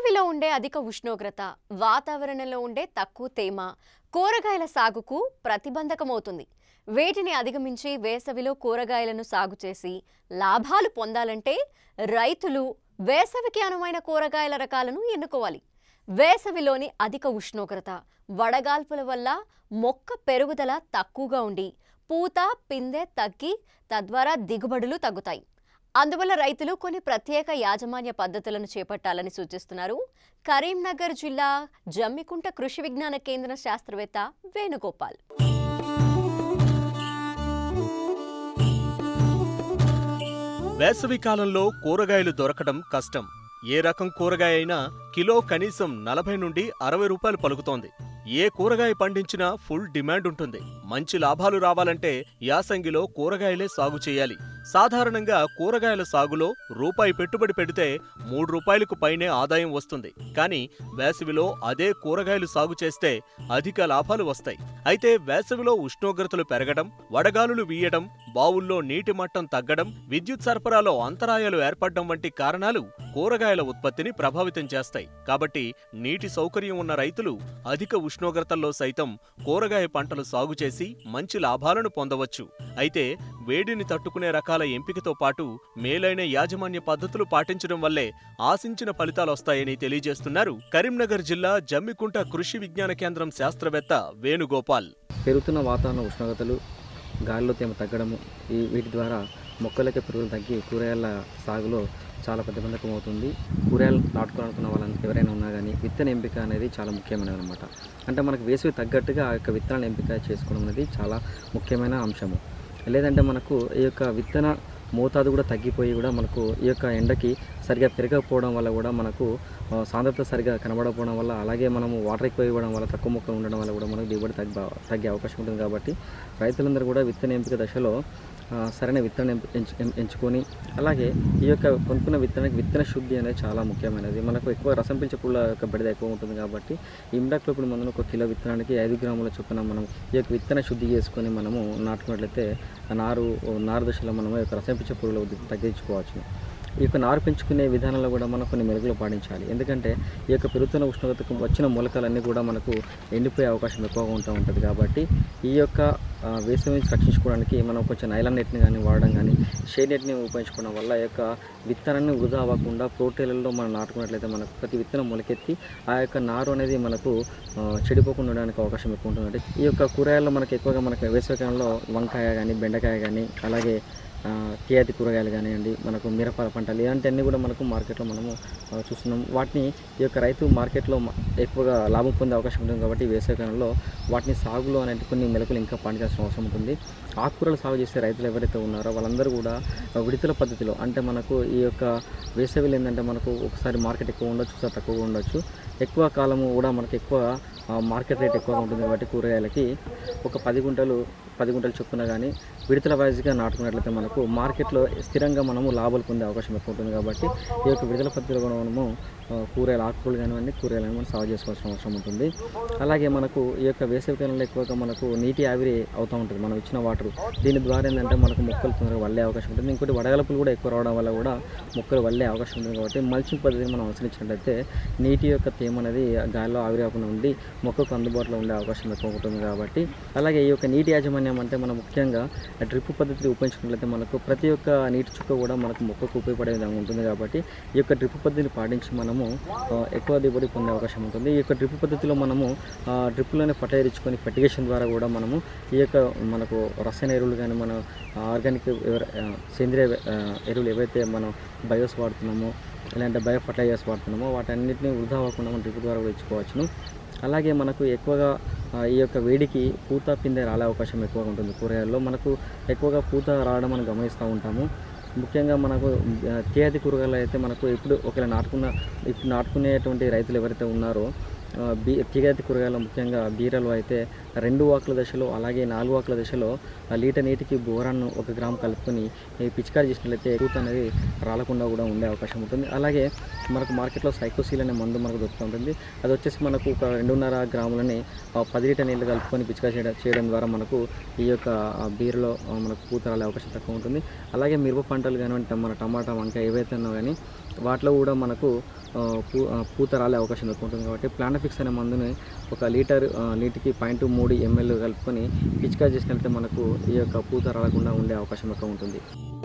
వేసవిలో ఉండే అధిక ఉష్ణోగ్రత వాతావరణంలో ఉండే తక్కువ తేమ కూరగాయల సాగుకు ప్రతిబంధకమవుతుంది వేటిని అధిగమించి వేసవిలో కూరగాయలను సాగు చేసి లాభాలు పొందాలంటే రైతులు వేసవికి అనువైన కూరగాయల రకాలను ఎన్నుకోవాలి వేసవిలోని అధిక ఉష్ణోగ్రత వడగాల్పుల వల్ల మొక్క పెరుగుదల తక్కువగా ఉండి పూత పిందె తగ్గి తద్వారా దిగుబడులు తగ్గుతాయి అందువల్ల రైతులు కొన్ని ప్రత్యేక యాజమాన్య పద్ధతులను చేపట్టాలని సూచిస్తున్నారు కరీంనగర్ జిల్లా జమ్మికుంట కృషి విజ్ఞాన కేంద్ర శాస్త్రవేత్త వేణుగోపాల్ వేసవి కాలంలో కూరగాయలు దొరకడం కష్టం ఏ రకం కూరగాయ అయినా కిలో కనీసం నలభై నుండి అరవై రూపాయలు పలుకుతోంది ఏ కూరగాయ పండించినా ఫుల్ డిమాండ్ ఉంటుంది మంచి లాభాలు రావాలంటే యాసంగిలో కూరగాయలే సాగు చేయాలి సాధారణంగా కూరగాయల సాగులో రూపాయి పెట్టుబడి పెడితే మూడు రూపాయలకు పైనే ఆదాయం వస్తుంది కానీ వేసవిలో అదే కూరగాయలు సాగు చేస్తే అధిక లాభాలు వస్తాయి అయితే వేసవిలో ఉష్ణోగ్రతలు పెరగడం వడగాలులు వీయడం బావుల్లో నీటి మట్టం తగ్గడం విద్యుత్ సరఫరాలో అంతరాయాలు ఏర్పడడం వంటి కారణాలు కూరగాయల ఉత్పత్తిని ప్రభావితం చేస్తాయి కాబట్టి నీటి సౌకర్యం ఉన్న రైతులు అధిక ఉష్ణోగ్రతల్లో సైతం కూరగాయ పంటలు సాగు చేసి మంచి లాభాలను పొందవచ్చు అయితే వేడిని తట్టుకునే రకాల ఎంపికతో పాటు మేలైన యాజమాన్య పద్ధతులు పాటించడం వల్లే ఆశించిన ఫలితాలొస్తాయని తెలియజేస్తున్నారు కరీంనగర్ జిల్లా జమ్మికుంట కృషి విజ్ఞాన కేంద్రం శాస్త్రవేత్త వేణుగోపాల్ పెరుగుతున్న వాతావరణ ఉష్ణోగ్రతలు గాలిలో తేమ తగ్గడము ఈ వీటి ద్వారా మొక్కలకి పెరుగులు తగ్గి కూరగాయల సాగులో చాలా ప్రతిబంధకం అవుతుంది కూరగాయలు నాటుకోవాలనుకున్న వాళ్ళని ఎవరైనా ఉన్నా కానీ విత్తన ఎంపిక అనేది చాలా ముఖ్యమైనది అనమాట అంటే మనకు వేసవి తగ్గట్టుగా ఆ యొక్క విత్తనాల ఎంపిక చేసుకోవడం అనేది చాలా ముఖ్యమైన అంశము లేదంటే మనకు ఈ యొక్క విత్తన మోతాదు కూడా తగ్గిపోయి కూడా మనకు ఈ యొక్క ఎండకి సరిగా పెరగకపోవడం వల్ల కూడా మనకు ఆ, సాంద్రత సరిగా కనబడకపోవడం వల్ల అలాగే మనము వాటర్ ఎక్కువ ఇవ్వడం వల్ల తక్కువ మొక్కలు ఉండడం వల్ల కూడా మనకు దిగుబడి తగ్గ తగ్గే అవకాశం ఉంటుంది కాబట్టి రైతులందరూ కూడా విత్తన ఎంపిక దశలో ఆ, సరైన విత్తనం ఎంపు- ఎంచు ఎం- ఎంచుకొని అలాగే ఈ యొక్క కొనుక్కున్న విత్తనానికి విత్తన శుద్ధి అనేది చాలా ముఖ్యమైనది మనకు ఎక్కువ రసం పీల్చే పుల్ల యొక్క బెడద ఎక్కువ ఉంటుంది కాబట్టి ఇమ్డాక్లోపిడ్ మందును ఒక కిలో విత్తనానికి ఐదు గ్రాముల చొప్పున మనం ఈ యొక్క విత్తన శుద్ధి చేసుకొని మనము నాటుకున్నట్లయితే ఆ నారు నారు దశలో మనం ఈ యొక్క రసం పీల్చే పురుగుల ఉధృతి తగ్గించుకోవచ్చు ఈ యొక్క నారు పెంచుకునే విధానంలో కూడా మనం కొన్ని మెరుగులు పాటించాలి ఎందుకంటే ఈ యొక్క పెరుగుతున్న ఉష్ణోగ్రతకు వచ్చిన మొలకలన్నీ కూడా మనకు ఎండిపోయే అవకాశం ఎక్కువగా ఉంటూ ఉంటుంది కాబట్టి ఈ యొక్క ఆ, వేసవి నుంచి రక్షించుకోవడానికి మనం కొంచెం నైలాన్ నెట్ని కానీ వాడడం కానీ షేడ్ నెట్ని ఉపయోగించుకోవడం వల్ల ఈ యొక్క విత్తనాన్ని వృధా అవ్వకుండా ప్రోటీన్లలో మనం నాటుకున్నట్లయితే మనకు ప్రతి విత్తనం మొలకెత్తి ఆ యొక్క నారు అనేది మనకు ఆ, చెడిపోకుండా ఉండడానికి అవకాశం ఎక్కువ ఉంటుంది ఈ యొక్క కూరగాయల్లో మనకి ఎక్కువగా మనకి వేసవికాలంలో వంకాయ కానీ బెండకాయ కానీ అలాగే ఆ, తీయటి కూరగాయలు కానివ్వండి మనకు మిరప పంటలు ఇలాంటివన్నీ కూడా మనకు మార్కెట్లో మనము ఆ, చూస్తున్నాం వాటిని ఈ యొక్క రైతు మార్కెట్లో మ- ఎక్కువగా లాభం పొందే అవకాశం ఉంటుంది కాబట్టి ఈ వేసవికాలంలో వాటిని సాగులో అనేది కొన్ని మెలకులు ఇంకా పాటించాల్సిన అవసరం ఉంటుంది ఆకుకూరలు సాగు చేసే రైతులు ఎవరైతే ఉన్నారో వాళ్ళందరూ కూడా ఆ, విడతల పద్ధతిలో అంటే మనకు ఈ యొక్క వేసవిలో ఏంటంటే మనకు ఒకసారి మార్కెట్ ఎక్కువ ఉండొచ్చు ఒకసారి తక్కువగా ఉండొచ్చు ఎక్కువ కాలము కూడా మనకి ఎక్కువ ఆ, మార్కెట్ రేట్ ఎక్కువగా ఉంటుంది కాబట్టి కూరగాయలకి ఒక పది గుంటలు పది గుంటలు చొప్పున కానీ విడతల వైజ్గా నాటుకున్నట్లయితే మనకు మార్కెట్లో స్థిరంగా మనము లాభాలు పొందే అవకాశం ఎక్కువ ఉంటుంది కాబట్టి ఈ యొక్క విడుదల పద్ధతిలో కూడా మనము ఆ, కూరగాయలు ఆకుకూరలు కానివ్వండి కూరగాయలు మనం సాగు చేసుకోవాల్సిన అవసరం ఉంటుంది అలాగే మనకు ఈ యొక్క వేసవి కాలంలో ఎక్కువగా మనకు నీటి ఆవిరి అవుతూ ఉంటుంది మనం ఇచ్చిన వాటర్ దీని ద్వారా ఏంటంటే మనకు మొక్కలు తొందరగా వల్లే అవకాశం ఉంటుంది ఇంకోటి వడగలపులు కూడా ఎక్కువ రావడం వల్ల కూడా మొక్కలు వల్లే అవకాశం ఉంటుంది కాబట్టి మల్చింగ్ పద్ధతిని మనం అనుసరించినట్లయితే నీటి యొక్క తేమ అనేది గాలిలో ఆవిరి అవ్వకుండా ఉండి మొక్కకు అందుబాటులో ఉండే అవకాశం ఎక్కువ ఉంటుంది కాబట్టి అలాగే ఈ యొక్క నీటి యాజమాన్యం అంటే మనం ముఖ్యంగా డ్రిప్ పద్ధతిని ఉపయోగించుకున్నట్లయితే మనకు ప్రతి ఒక్క నీటి చుక్క కూడా మనకు మొక్కకు ఉపయోగపడే విధంగా ఉంటుంది కాబట్టి ఈ యొక్క డ్రిప్ పద్ధతిని పాటించి మనము ఆ, ఎక్కువ దిగుబడి పొందే అవకాశం ఉంటుంది ఈ యొక్క డ్రిప్ పద్ధతిలో మనము ఆ, డ్రిప్లోనే ఫర్టైర్ ఇచ్చుకొని ఫర్టిగేషన్ ద్వారా కూడా మనము ఈ యొక్క మనకు రసాయన ఎరువులు కానీ మన ఆర్గానిక్ ఎవర- ఆ, సేంద్రియ ఆ, ఎరువులు ఏవైతే మనం బయోస్ వాడుతున్నామో ఇలాంటి బయో ఫర్టిలైజర్స్ వాడుతున్నామో వాటన్నిటిని వృధా అవ్వకుండా మనం డ్రిప్ ద్వారా కూడా ఇచ్చుకోవచ్చును అలాగే మనకు ఎక్కువగా ఆ, ఈ యొక్క వేడికి పూత పిందె రాలే అవకాశం ఎక్కువగా ఉంటుంది కూరగాయల్లో మనకు ఎక్కువగా పూత రావడం మనం గమనిస్తూ ఉంటాము ముఖ్యంగా మనకు ఆ, తేయాతి కూరగాయలు అయితే మనకు ఇప్పుడు ఒకవేళ నాటుకున్న ఇప్పుడు నాటుకునేటువంటి రైతులు ఎవరైతే ఉన్నారో ఆ, బీ తీగతి కూరగాయలు ముఖ్యంగా బీరలు అయితే రెండు ఆకుల దశలో అలాగే నాలుగు ఆకుల దశలో ఆ లీటర్ నీటికి బోరాన్ని ఒక గ్రామ్ కలుపుకొని ఈ పిచికారి చేసినట్లయితే పూత అనేది రాలకుండా కూడా ఉండే అవకాశం ఉంటుంది అలాగే మనకు మార్కెట్లో సైకోసీల్ అనే మందు మనకు దొరుకుతూ ఉంటుంది అది వచ్చేసి మనకు ఒక రెండున్నర గ్రాములని ఆ, పది లీటర్ నీళ్ళు కలుపుకొని పిచికారి చేయడం చేయడం ద్వారా మనకు ఈ యొక్క ఆ, బీరులో ఆ, మనకు పూత రాలే అవకాశం తక్కువ ఉంటుంది అలాగే మిరప పంటలు కానివ్వండి మన టమాటా వంకాయ ఏవైతే ఉన్నా కానీ వాటిలో కూడా మనకు ఆ, పూ ఆ, పూత రాలే అవకాశం ఎక్కువ ఉంటుంది కాబట్టి ప్లానఫిక్స్ అనే మందుని ఒక లీటర్ ఆ, నీటికి పాయింట్ మూడు ఎంఎల్ కలుపుకొని పిచికారి చేసినట్లయితే మనకు ఈ యొక్క పూత రాలకుండా ఉండే అవకాశం ఎక్కువ ఉంటుంది